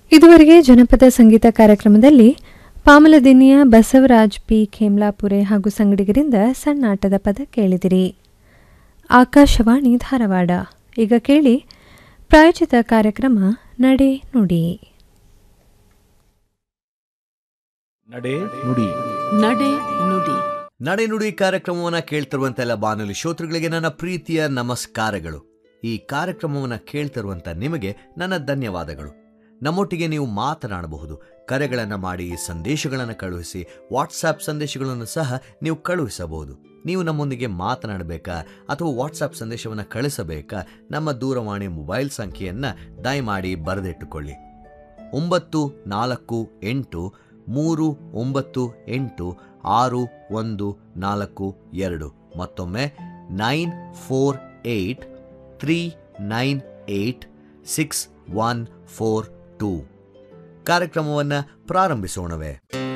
ಇದುವರೆಗೆ ಜನಪದ ಸಂಗೀತ ಕಾರ್ಯಕ್ರಮದಲ್ಲಿ ಪಾಮಲದಿನಿಯ ಬಸವರಾಜ್ ಪಿ ಖೇಮ್ಲಾಪುರೆ ಹಾಗೂ ಸಂಗಡಿಗರಿಂದ ಸಣ್ಣಾಟದ ಪದ ಕೇಳಿದಿರಿ ಆಕಾಶವಾಣಿ ಧಾರವಾಡ ಈಗ ಕೇಳಿ ಪ್ರಾಯೋಜಿತ ಕಾರ್ಯಕ್ರಮ ನಡೆ ನುಡಿ ನಡೆ ನುಡಿ ನಡೆ ನುಡಿ ನಡೆನುಡಿ ಕಾರ್ಯಕ್ರಮವನ್ನು ಕೇಳ್ತಿರುವಂಥ ಎಲ್ಲ ಬಾನುಲಿ ಶ್ರೋತೃಗಳಿಗೆ ನನ್ನ ಪ್ರೀತಿಯ ನಮಸ್ಕಾರಗಳು ಈ ಕಾರ್ಯಕ್ರಮವನ್ನು ಕೇಳ್ತಿರುವಂಥ ನಿಮಗೆ ನನ್ನ ಧನ್ಯವಾದಗಳು ನಮ್ಮೊಟ್ಟಿಗೆ ನೀವು ಮಾತನಾಡಬಹುದು ಕರೆಗಳನ್ನು ಮಾಡಿ ಸಂದೇಶಗಳನ್ನು ಕಳುಹಿಸಿ ವಾಟ್ಸಾಪ್ ಸಂದೇಶಗಳನ್ನು ಸಹ ನೀವು ಕಳುಹಿಸಬಹುದು ನೀವು ನಮ್ಮೊಂದಿಗೆ ಮಾತನಾಡಬೇಕಾ ಅಥವಾ ವಾಟ್ಸಾಪ್ ಸಂದೇಶವನ್ನು ಕಳಿಸಬೇಕಾ ನಮ್ಮ ದೂರವಾಣಿ ಮೊಬೈಲ್ ಸಂಖ್ಯೆಯನ್ನು ದಯಮಾಡಿ ಬರೆದಿಟ್ಟುಕೊಳ್ಳಿ ಒಂಬತ್ತು ನಾಲ್ಕು ಎಂಟು ಮೂರು ಒಂಬತ್ತು ಎಂಟು ಆರು ಒಂದು ನಾಲ್ಕು ಎರಡು ಮತ್ತೊಮ್ಮೆ nine four eight three nine eight six one four two ಕಾರ್ಯಕ್ರಮವನ್ನು ಪ್ರಾರಂಭಿಸೋಣವೇ